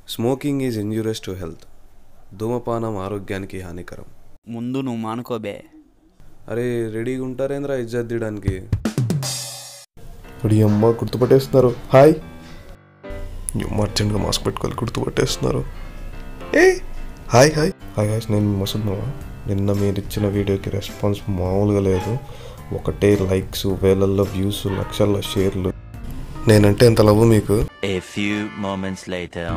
Smoking is injurious to health ధూమపానం ఆరోగ్యానికి హానికరం ముందు నువ్వు మానుకోబే అరే రెడీగా ఉంటారేంద్రా ఇజ్జత్ తీయడానికి ఇప్పుడు అమ్మ గుర్తుపట్టేస్తున్నారు హాయ్ అమ్మ అర్జెంట్గా మాస్క్ పెట్టుకోవాలి గుర్తుపట్టేస్తున్నారు ఏ హాయ్ హాయ్ హాయ్ హాయ్ నేను మసూద్ మామ నిన్న మీరు ఇచ్చిన వీడియోకి రెస్పాన్స్ మామూలుగా లేదు ఒకటే లైక్స్ వేలల్లో వ్యూస్ లక్షల్లో షేర్లు నేనంటే ఎంత లవ్ మీకు A few moments later.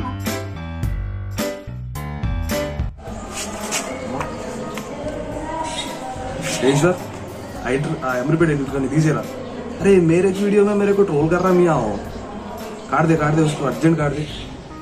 Sir एमरीपेड एडिटर दीजिए रहा अरे मेरे एक वीडियो में मेरे को ट्रोल कर रहा मियाँ हो काट दे काट दे उसको अर्जेंट काट दे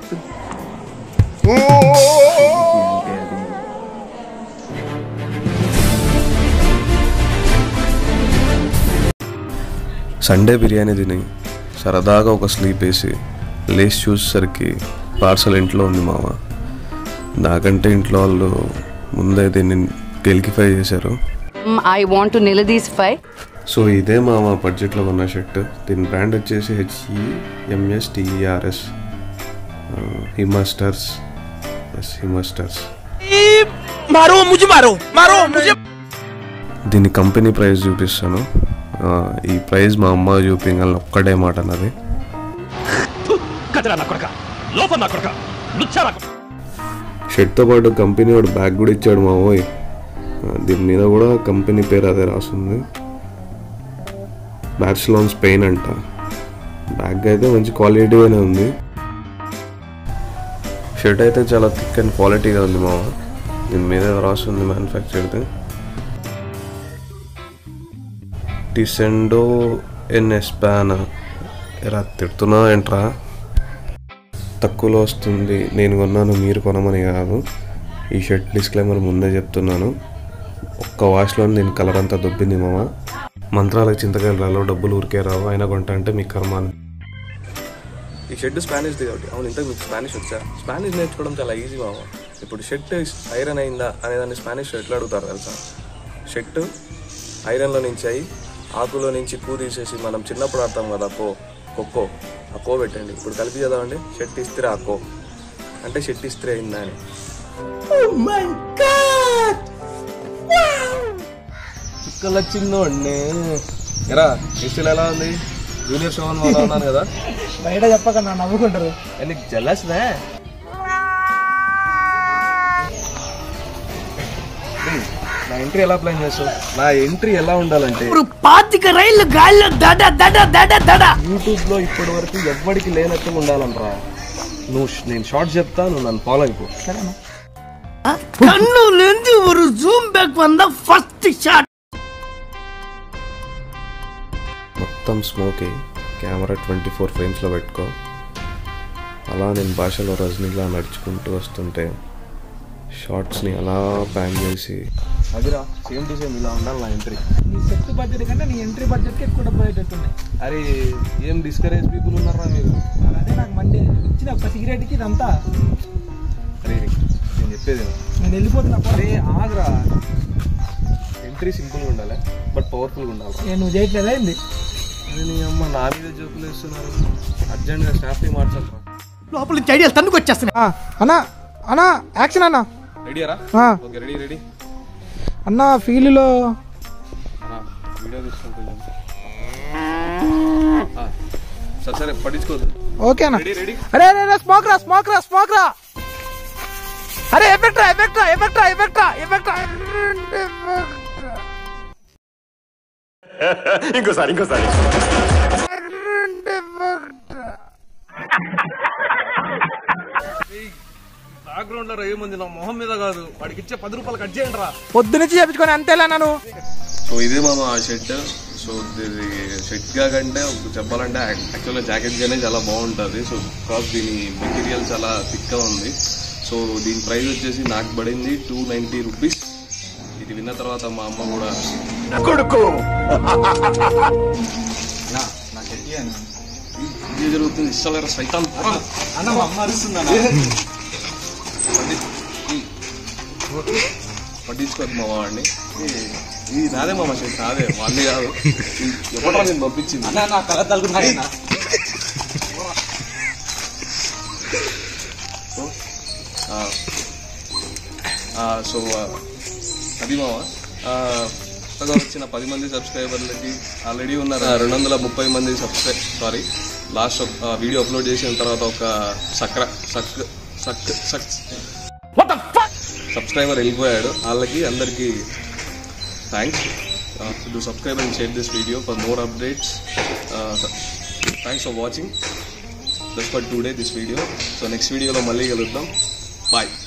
సండే బిర్యానీ తిని సరదాగా ఒక స్లీప్ వేసి లేచి చూసేసరికి పార్సల్ ఇంట్లో ఉంది మామ నాకంటే ఇంట్లో వాళ్ళు ముందే దీన్ని గెలికిఫై చేశారు I want to నిలదీసిఫై సో ఇదే మా మా బడ్జెట్లో ఉన్న షర్ట్ దీని బ్రాండ్ వచ్చేసి హెచ్ఈఎంఎస్టిఈఆర్ఎస్ హిమాస్టర్స్ ఎస్ హిమాస్టర్స్ దీని కంపెనీ ప్రైస్ చూపిస్తాను ఆ, ఈ ప్రైస్ మా అమ్మ చూపించాలని ఒక్కటే మాట అన్నది షర్ట్తో పాటు కంపెనీ వాడు బ్యాగ్ కూడా ఇచ్చాడు మా ఓయ్ ఆ, దీని మీద కూడా కంపెనీ పేరు అదే రాస్తుంది బ్యార్సిలోన్ స్పెయిన్ అంట బ్యాగ్ అయితే మంచి క్వాలిటీగానే ఉంది షర్ట్ అయితే చాలా థిక్ అండ్ క్వాలిటీగా ఉంది మామ దీని మీద రాస్తుంది మ్యానుఫ్యాక్చర్ది టిసెండో ఎన్ ఎస్పానా ఎలా తిడుతున్నా ఏంట్రా తక్కువలో వస్తుంది నేను కొన్నాను మీరు కొనమని కాదు ఈ షర్ట్ డిస్క్లైమర్ ముందే చెప్తున్నాను ఒక్క వాష్లో దీని కలర్ అంతా దొబ్బింది మామ మంత్రాలకు చింతకాయలు రాలో డబ్బులు ఊరికే రావు అయినా కొంట అంటే మీ కర్మాను ఈ షర్ట్ స్పానిష్ది కాబట్టి అవును ఇంతకు మీకు స్పానిష్ వచ్చా స్పానిష్ నేర్చుకోవడం చాలా ఈజీ మామ ఇప్పుడు షర్ట్ ఐరన్ అయిందా అనేదాన్ని స్పానిష్ ఎట్లా అడుగుతారు తెలుసా షర్ట్ ఐరన్లో నుంచి అయి ఆకులో నుంచి పూ తీసేసి మనం చిన్నప్పుడు ఆడతాం కదా కో ఖోఖో ఆ కో పెట్టండి ఇప్పుడు కలిపి చదవండి షర్ట్ ఇస్త్రీ ఆ కో అంటే షర్ట్ ఇస్త్రీ అయిందా అని చుక్కలు వచ్చిందండి ఎరా ఇస్త్రీలు ఎలా ఉంది జూనియర్ షోన్ వాళ్ళ ఉన్నాను కదా బయట చెప్పకన్నా నవ్వుకుంటారు నీకు జల్లస్నే నా ఎంట్రీ ఎలా ప్లాన్ చేస్తావు నా ఎంట్రీ ఎలా ఉండాలంటే పాతిక రైళ్లు గాల్లో దడ దడ దడ దడ యూట్యూబ్ లో ఇప్పటి వరకు ఎవ్వడికి లేనట్టు ఉండాలంట్రా నువ్వు నేను షార్ట్ చెప్తా నువ్వు నన్ను ఫాలో అయిపో కన్నులేంది ஒரு జూమ్ బ్యాక్ వంద ఫస్ట్ షాట్ మొత్తం స్మోకీ కెమెరా ట్వంటీ ఫోర్ ఫ్రేమ్స్లో పెట్టుకో అలా నేను భాషలో రజనీలా నడుచుకుంటూ వస్తుంటే షార్ట్స్ని అలా ప్యాన్ చేసి అదిరా సేమ్ టు సేమ్ ఇలా ఉండాలి నా ఎంట్రీ నీ సెట్ బడ్జెట్ కంటే నీ ఎంట్రీ బడ్జెట్ కి ఎక్కువ డబ్బు అయ్యేటట్టున్నాయి అరే ఏం డిస్కరేజ్ పీపుల్ ఉన్నారా మీరు అదే నాకు మండి ఇచ్చిన ఒక సిగరెట్ కి ఇదంతా అరే రే, నేను చెప్పేది విను. నేను వెళ్ళిపోతున్నా పో. అరే ఆగ్రా ఎంట్రీ సింపుల్గా ఉండాలి బట్ పవర్ఫుల్గా ఉండాలి నేను నువ్వు చేయట్లేదా ఏంది అరే నీ అమ్మ నా మీద జోకులు వేస్తున్నారు అర్జెంట్గా స్టాఫ్ని మార్చాలరా లోపల నుంచి ఐడియాలు తన్నుకు వచ్చేస్తున్నాయి అన్నా అన్నా యాక్షన్ అన్నా రెడీయారా ఆ. ఓకే రెడీ రెడీ అన్న ఫీల్డ్లో వీడియో తీసుకుని కొంచెం ఆ, సరే సరే పట్టించుకోవద్దు ఓకే అన్న రెడీ రెడీ అరే అరే అరే స్మోక్ రా స్మోక్ రా స్మోక్ రా అరే ఎఫెక్ట్ రా ఎఫెక్ట్ రా ఎఫెక్ట్ రా ఎఫెక్ట్ రా ఎఫెక్ట్ రా బ్యాక్గ్రౌండ్ లో ఏముంది నా మొహం మీద కాదు వాడికి ఇచ్చే పది రూపాయలు కట్ చేయండి రా పొద్దు నుంచి చెప్పించుకొని అంతేలా నన్ను సో ఇదే మామ ఆ షర్ట్ సో ఇది షర్ట్ గా కంటే ఒక చెప్పాలంటే యాక్చువల్గా జాకెట్ గానే చాలా బాగుంటుంది సో బికాస్ దీని మెటీరియల్ చాలా థిక్గా ఉంది సో దీని ప్రైస్ వచ్చేసి నాకు పడింది టూ నైంటీ రూపీస్ ఇది విన్న తర్వాత మా అమ్మ కూడా ఇది జరుగుతుంది ఇస్తలేరా సైతాన్ పట్టించుకోదు మా వాడిని ఇది నాదే మామ షర్ట్ నాదే వాళ్ళే కాదు ఎవరా నేను పంపించింది సో సో అది మావా ఆ, కొత్తగా వచ్చిన పది మంది సబ్స్క్రైబర్లకి ఆల్రెడీ ఉన్న రెండు వందల ముప్పై మంది సబ్స్క్రై సారీ లాస్ట్ వీడియో అప్లోడ్ చేసిన తర్వాత ఒక సక్ర సక్ సక్ సక్ సబ్స్క్రైబర్ వెళ్ళిపోయాడు వాళ్ళకి అందరికీ thanks to subscribe and share this video for more updates thanks for watching just for today this video so next వీడియోలో మళ్ళీ కలుద్దాం బాయ్